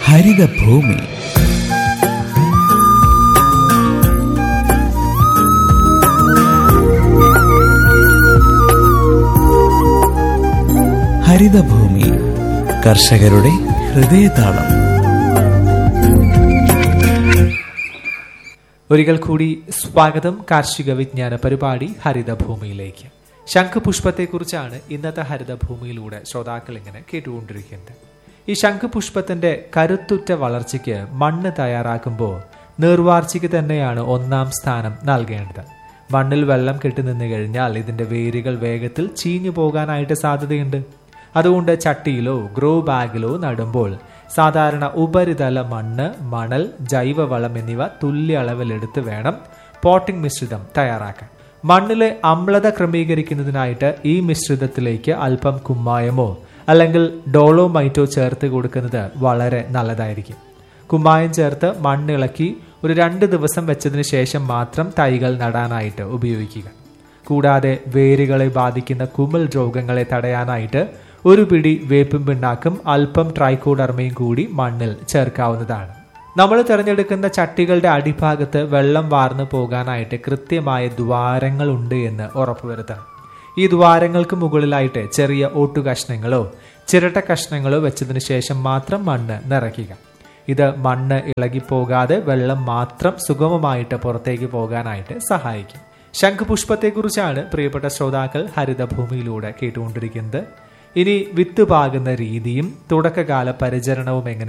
ഹരിതഭൂമി ഹരിതഭൂമി കർഷകരുടെ ഹൃദയതാളം ഒരിക്കൽ കൂടി സ്വാഗതം കാർഷിക വിജ്ഞാന പരിപാടി ഹരിതഭൂമിയിലേക്ക് ശംഖുപുഷ്പത്തെക്കുറിച്ചാണ് ഇന്നത്തെ ഹരിതഭൂമിയിലൂടെ ശ്രോതാക്കൾ ഇങ്ങനെ കേട്ടുകൊണ്ടിരിക്കുന്നത് ഈ ശംഖുപുഷ്പത്തിന്റെ കരുത്തുറ്റ വളർച്ചയ്ക്ക് മണ്ണ് തയ്യാറാക്കുമ്പോൾ നീർവാർച്ചയ്ക്ക് തന്നെയാണ് ഒന്നാം സ്ഥാനം നൽകേണ്ടത് മണ്ണിൽ വെള്ളം കെട്ടി നിന്ന് കഴിഞ്ഞാൽ ഇതിന്റെ വേരുകൾ വേഗത്തിൽ ചീഞ്ഞു പോകാനായിട്ട് സാധ്യതയുണ്ട് അതുകൊണ്ട് ചട്ടിയിലോ ഗ്രോ ബാഗിലോ നടുമ്പോൾ സാധാരണ ഉപരിതല മണ്ണ് മണൽ ജൈവവളം എന്നിവ തുല്യ അളവിലെടുത്ത് വേണം പോട്ടിംഗ് മിശ്രിതം തയ്യാറാക്കാൻ മണ്ണിലെ അമ്ലത ക്രമീകരിക്കുന്നതിനായിട്ട് ഈ മിശ്രിതത്തിലേക്ക് അല്പം കുമ്മായമോ അല്ലെങ്കിൽ ഡോളോമൈറ്റോ ചേർത്ത് കൊടുക്കുന്നത് വളരെ നല്ലതായിരിക്കും കുമ്മായം ചേർത്ത് മണ്ണിളക്കി ഒരു രണ്ട് ദിവസം വെച്ചതിന് ശേഷം മാത്രം തൈകൾ നടാനായിട്ട് ഉപയോഗിക്കുക കൂടാതെ വേരുകളെ ബാധിക്കുന്ന കുമിൾ രോഗങ്ങളെ തടയാനായിട്ട് ഒരു പിടി വേപ്പും പിണ്ണാക്കും അല്പം ട്രൈക്കോഡർമയും കൂടി മണ്ണിൽ ചേർക്കാവുന്നതാണ് നമ്മൾ തിരഞ്ഞെടുക്കുന്ന ചട്ടികളുടെ അടിഭാഗത്ത് വെള്ളം വാർന്നു പോകാനായിട്ട് കൃത്യമായ ദ്വാരങ്ങളുണ്ട് എന്ന് ഉറപ്പുവരുത്തണം ഈ ദ്വാരങ്ങൾക്ക് മുകളിലായിട്ട് ചെറിയ ഓട്ടു കഷ്ണങ്ങളോ ചിരട്ട കഷ്ണങ്ങളോ വെച്ചതിന് ശേഷം മാത്രം മണ്ണ് നിറയ്ക്കുക ഇത് മണ്ണ് ഇളകിപ്പോകാതെ വെള്ളം മാത്രം സുഗമമായിട്ട് പുറത്തേക്ക് പോകാനായിട്ട് സഹായിക്കും ശംഖുപുഷ്പത്തെക്കുറിച്ചാണ് പ്രിയപ്പെട്ട ശ്രോതാക്കൾ ഹരിതഭൂമിയിലൂടെ കേട്ടുകൊണ്ടിരിക്കുന്നത് ഇനി വിത്ത് പാകുന്ന രീതിയും തുടക്കകാല പരിചരണവും എങ്ങനെ